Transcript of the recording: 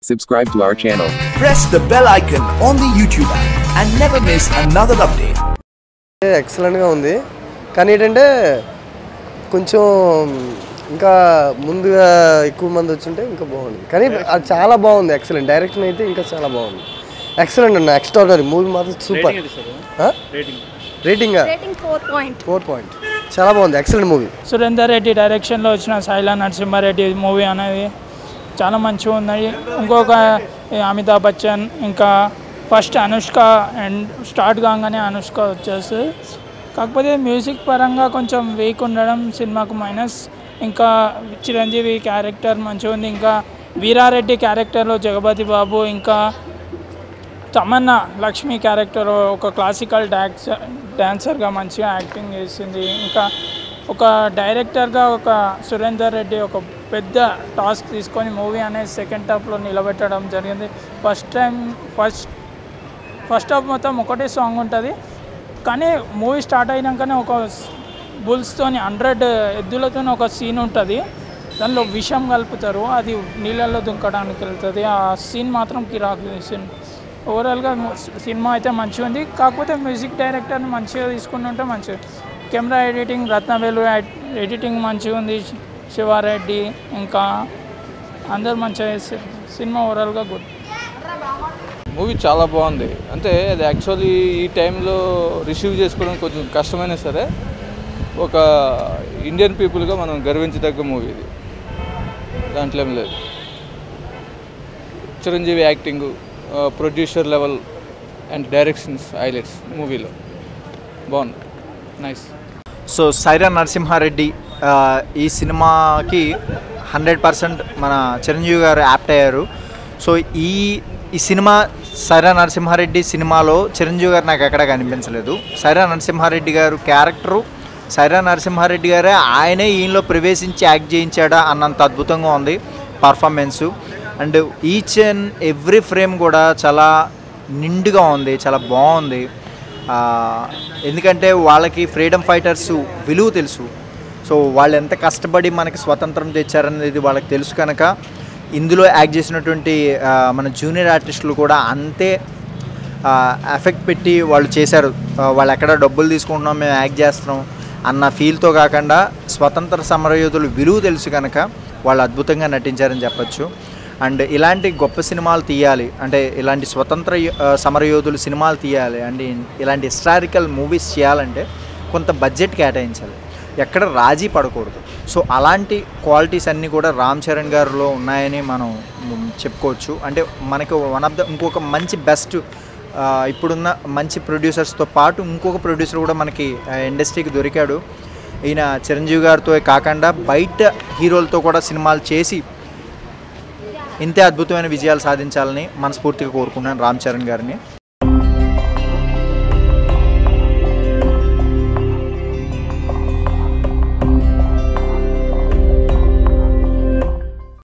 Subscribe to our channel. Press the bell icon on the YouTube app and never miss another update. ఎక్సలెంట్గా ఉంది కానీ ఏంటంటే కొంచెం ఇంకా ముందుగా ఎక్కువ మంది వచ్చుంటే ఇంకా బాగుంది కానీ అది చాలా బాగుంది ఎక్సలెంట్ డైరెక్షన్ అయితే ఇంకా చాలా బాగుంది ఎక్సలెంట్ అన్న ఎక్స్ట్రాడనరీ మూవీ మాత్రం super rating rating four point four point చాలా బాగుంది ఎక్సలెంట్ మూవీ సురేందర్ రెడ్డి డైరెక్షన్లో వచ్చిన శైలా నరసింహారెడ్డి మూవీ అనేది చాలా మంచిగా ఉన్నాయి ఇంకొక ఈ అమితాబ్ బచ్చన్ ఇంకా ఫస్ట్ అనుష్క అండ్ స్టార్ట్ కాగానే అనుష్క వచ్చేసి కాకపోతే మ్యూజిక్ పరంగా కొంచెం వీక్ ఉండడం సినిమాకు మైనస్ ఇంకా చిరంజీవి క్యారెక్టర్ మంచిగా ఉంది ఇంకా వీరారెడ్డి క్యారెక్టర్లో జగపతి బాబు ఇంకా తమన్నా లక్ష్మి క్యారెక్టర్ ఒక క్లాసికల్ డాన్స్ డాన్సర్గా మంచిగా యాక్టింగ్ చేసింది ఇంకా ఒక డైరెక్టర్గా ఒక సురేందర్ రెడ్డి ఒక పెద్ద టాస్క్ తీసుకొని మూవీ అనేది సెకండ్ హాఫ్లో నిలబెట్టడం జరిగింది first time first first half మొత్తం ఒకటే సాంగ్ ఉంటుంది కానీ మూవీ స్టార్ట్ అయినాకనే ఒక బుల్స్తోని హండ్రెడ్ ఎద్దులతో ఒక సీన్ ఉంటుంది దానిలో విషం కలుపుతారు అది నీళ్ళల్లో దుంకడానికి వెళ్తుంది ఆ సీన్ మాత్రం కిరాకు సీన్ ఓవరాల్గా సినిమా అయితే మంచిగా ఉంది కాకపోతే మ్యూజిక్ డైరెక్టర్ని మంచిగా తీసుకుని ఉంటే మంచిగా కెమెరా ఎడిటింగ్ రత్నవేలు ఎడిటింగ్ మంచిగా ఉంది శివారెడ్డి ఇంకా అందరు మంచిగా చేస్తారు సినిమా ఓవరాల్గా గుడ్ మూవీ చాలా బాగుంది అంటే అది యాక్చువల్లీ ఈ టైంలో రిసీవ్ చేసుకోవడం కొంచెం కష్టమైనా సరే ఒక ఇండియన్ పీపుల్గా మనం గర్వించదగ్గ మూవీ ఇది దాంట్లో ఏం లేదు Chiranjeevi acting producer level and directions highlights మూవీలో బాగుంది నైస్ సో సైరా నరసింహారెడ్డి ఆ, ఈ సినిమాకి హండ్రెడ్ పర్సెంట్ మన చిరంజీవి గారు యాప్ట్ అయ్యారు సో ఈ ఈ సినిమా సైరా నరసింహారెడ్డి సినిమాలో చిరంజీవి గారు నాకు ఎక్కడ కనిపించలేదు సైరా నరసింహారెడ్డి గారు క్యారెక్టరు సైరా నరసింహారెడ్డి గారే ఆయనే ఈయనలో ప్రవేశించి యాక్ట్ చేయించాడా అన్నంత అద్భుతంగా ఉంది performance and each and every frame కూడా చాలా నిండుగా ఉంది చాలా బాగుంది ఆ, ఎందుకంటే వాళ్ళకి ఫ్రీడమ్ ఫైటర్స్ విలువ తెలుసు సో వాళ్ళు ఎంత కష్టపడి మనకి స్వతంత్రం తెచ్చారనేది వాళ్ళకి తెలుసు కనుక ఇందులో యాక్ట్ చేసినటువంటి ఆ, మన జూనియర్ ఆర్టిస్టులు కూడా అంతే ఎఫెక్ట్ పెట్టి వాళ్ళు చేశారు ఆ, వాళ్ళు ఎక్కడ డబ్బులు తీసుకుంటున్నాం మేము యాక్ట్ చేస్తున్నాం అన్న ఫీల్తో కాకుండా స్వతంత్ర సమరయోధులు విలువ తెలుసు కనుక వాళ్ళు అద్భుతంగా నటించారని చెప్పొచ్చు అండ్ ఇలాంటి గొప్ప సినిమాలు తీయాలి అంటే ఇలాంటి స్వతంత్ర యో- ఆ, సమరయోధులు సినిమాలు తీయాలి అండ్ ఇలాంటి హిస్టారికల్ మూవీస్ చేయాలంటే కొంత బడ్జెట్ కేటాయించాలి ఎక్కడ రాజీ పడకూడదు సో అలాంటి క్వాలిటీస్ అన్నీ కూడా రామ్ చరణ్ గారిలో ఉన్నాయని మనం మ్, చెప్పుకోవచ్చు అంటే మనకు వన్ ఆఫ్ ద ఇంకొక మంచి బెస్ట్ ఇప్పుడున్న మంచి ప్రొడ్యూసర్స్తో పాటు ఇంకొక ప్రొడ్యూసర్ కూడా మనకి ఆ, ఇండస్ట్రీకి దొరికాడు ఈయన చిరంజీవి గారితో కాకుండా బయట హీరోలతో కూడా సినిమాలు చేసి ఇంతే అద్భుతమైన విజయాలు సాధించాలని మనస్ఫూర్తిగా కోరుకున్నాను రామ్ చరణ్ గారిని